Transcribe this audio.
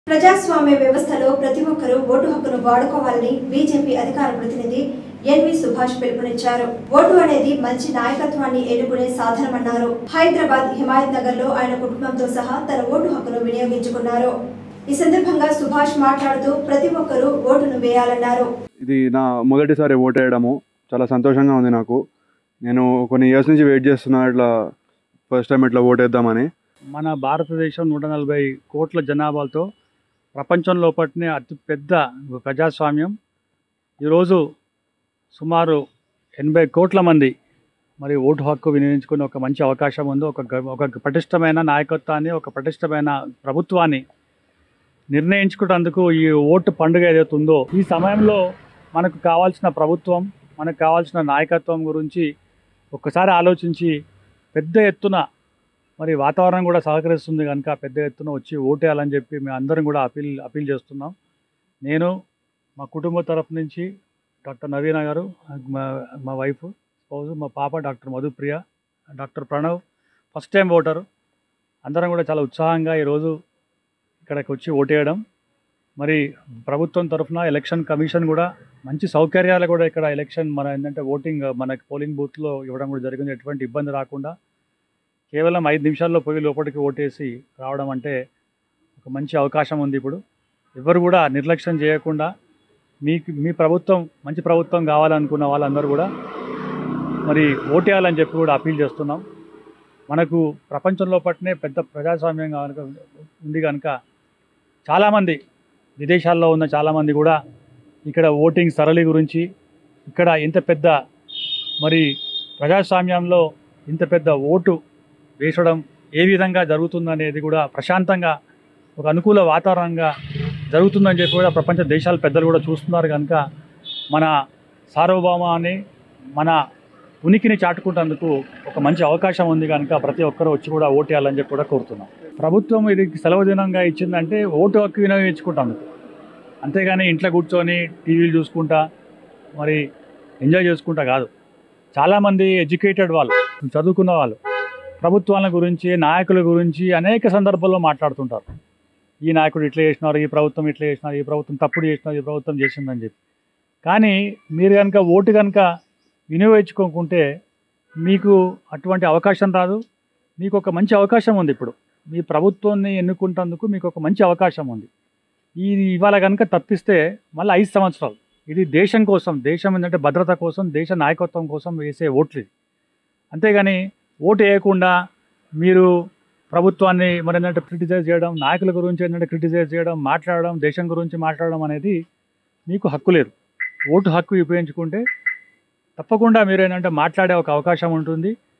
ప్రజాస్వామ్య వ్యవస్థలో ప్రతి ఒక్కరూ ఓటు హక్కును వాడుకోవాలని బీజేపీ అధికార ప్రతినిధి ఎన్వి సుభాష్ పిలుపునిచ్చారు ఓటు అనేది మంచి నాయకత్వాన్ని ఎన్నుకునే సాధనమన్నారు హైదరాబాద్ హిమాయత్ నగర్ లో ఆయన కుటుంబంతో సహా తన ఓటు హక్కును వినియోగించుకున్నారు ఈ సందర్భంగా సుభాష్ మాట్లాడుతూ ప్రతి ఒక్కరూ ఓటును వేయాలన్నారు ఇది నా మొదటిసారి ఓట్ వేయడము చాలా సంతోషంగా ఉంది నాకు నేను కొన్ని ఇయర్స్ నుంచి వెయిట్ చేస్తున్నా ఇట్లా ఫస్ట్ టైం ఇట్లా ఓట్ వేద్దామని మన భారతదేశం నూట నలభై కోట్ల జనాభాతో ప్రపంచంలో పట్టిన అతి పెద్ద ప్రజాస్వామ్యం ఈరోజు సుమారు ఎనభై కోట్ల మంది మరి ఓటు హక్కు వినియోగించుకునే ఒక మంచి అవకాశం ఉంది ఒక గ- ఒక పటిష్టమైన నాయకత్వాన్ని ఒక పటిష్టమైన ప్రభుత్వాన్ని నిర్ణయించుకున్నందుకు ఈ ఓటు పండుగ ఏదైతే ఉందో ఈ సమయంలో మనకు కావాల్సిన ప్రభుత్వం మనకు కావాల్సిన నాయకత్వం గురించి ఒక్కసారి ఆలోచించి పెద్ద ఎత్తున మరి వాతావరణం కూడా సహకరిస్తుంది కనుక పెద్ద ఎత్తున వచ్చి ఓటేయాలని చెప్పి మేము అందరం కూడా అపీల్ అపీల్ చేస్తున్నాం నేను మా కుటుంబ తరఫు నుంచి డాక్టర్ నవీన గారు మా మా వైఫ్ స్పౌజ్ మా పాప doctor Madhupriya doctor Pranav first time voter అందరం కూడా చాలా ఉత్సాహంగా ఈరోజు ఇక్కడికి వచ్చి ఓటేయడం మరి ప్రభుత్వం తరఫున ఎలక్షన్ కమిషన్ కూడా మంచి సౌకర్యాలు కూడా ఇక్కడ ఎలక్షన్ మన ఏంటంటే ఓటింగ్ మనకి పోలింగ్ బూత్లో ఇవ్వడం కూడా జరిగింది ఎటువంటి ఇబ్బంది రాకుండా కేవలం ఐదు నిమిషాల్లో పోయి లోపలికి ఓటేసి రావడం అంటే ఒక మంచి అవకాశం ఉంది ఇప్పుడు ఎవరు కూడా నిర్లక్ష్యం చేయకుండా మీకు మీ ప్రభుత్వం మంచి ప్రభుత్వం కావాలనుకున్న వాళ్ళందరూ కూడా మరి ఓటేయాలని చెప్పి కూడా అపీల్ చేస్తున్నాం మనకు ప్రపంచంలో పట్టినే పెద్ద ప్రజాస్వామ్యం కనుక ఉంది కనుక చాలామంది విదేశాల్లో ఉన్న చాలామంది కూడా ఇక్కడ ఓటింగ్ సరళి గురించి ఇక్కడ ఇంత పెద్ద మరి ప్రజాస్వామ్యంలో ఇంత పెద్ద ఓటు వేసడం ఏ విధంగా జరుగుతుందనేది కూడా ప్రశాంతంగా ఒక అనుకూల వాతావరణంగా జరుగుతుందని చెప్పి కూడా ప్రపంచ దేశాల పెద్దలు కూడా చూస్తున్నారు కనుక మన సార్వభౌమాన్ని మన ఉనికిని చాటుకుంటేందుకు ఒక మంచి అవకాశం ఉంది కనుక ప్రతి ఒక్కరూ వచ్చి కూడా ఓటేయాలని చెప్పి కూడా కోరుతున్నాం ప్రభుత్వం ఇది సెలవు దినంగా ఇచ్చిందంటే ఓటు హక్కు వినియోగించుకుంటాం అంతేగాని ఇంట్లో కూర్చొని టీవీలు చూసుకుంటా మరి ఎంజాయ్ చేసుకుంటా కాదు చాలామంది ఎడ్యుకేటెడ్ వాళ్ళు చదువుకున్న వాళ్ళు ప్రభుత్వాల గురించి నాయకుల గురించి అనేక సందర్భాల్లో మాట్లాడుతుంటారు ఈ నాయకుడు ఇట్లా చేసినారు ఈ ప్రభుత్వం ఇట్లా చేసినారు ఈ ప్రభుత్వం తప్పుడు చేసినారు ఈ ప్రభుత్వం చేసిందని చెప్పి కానీ మీరు కనుక ఓటు కనుక వినియోగించుకోకుంటే మీకు అటువంటి అవకాశం రాదు మీకు ఒక మంచి అవకాశం ఉంది ఇప్పుడు మీ ప్రభుత్వాన్ని ఎన్నుకుంటేందుకు మీకు ఒక మంచి అవకాశం ఉంది ఈ ఇవాళ కనుక తప్పిస్తే మళ్ళీ ఐదు సంవత్సరాలు ఇది దేశం కోసం దేశం ఏంటంటే భద్రత కోసం దేశ నాయకత్వం కోసం వేసే ఓట్లు ఇది అంతేగాని ఓటు వేయకుండా మీరు ప్రభుత్వాన్ని మరి ఏంటంటే క్రిటిసైజ్ చేయడం నాయకుల గురించి ఏంటంటే క్రిటిసైజ్ చేయడం మాట్లాడడం దేశం గురించి మాట్లాడడం అనేది మీకు హక్కు లేదు ఓటు హక్కు ఉపయోగించుకుంటే తప్పకుండా మీరు ఏంటంటే మాట్లాడే ఒక అవకాశం ఉంటుంది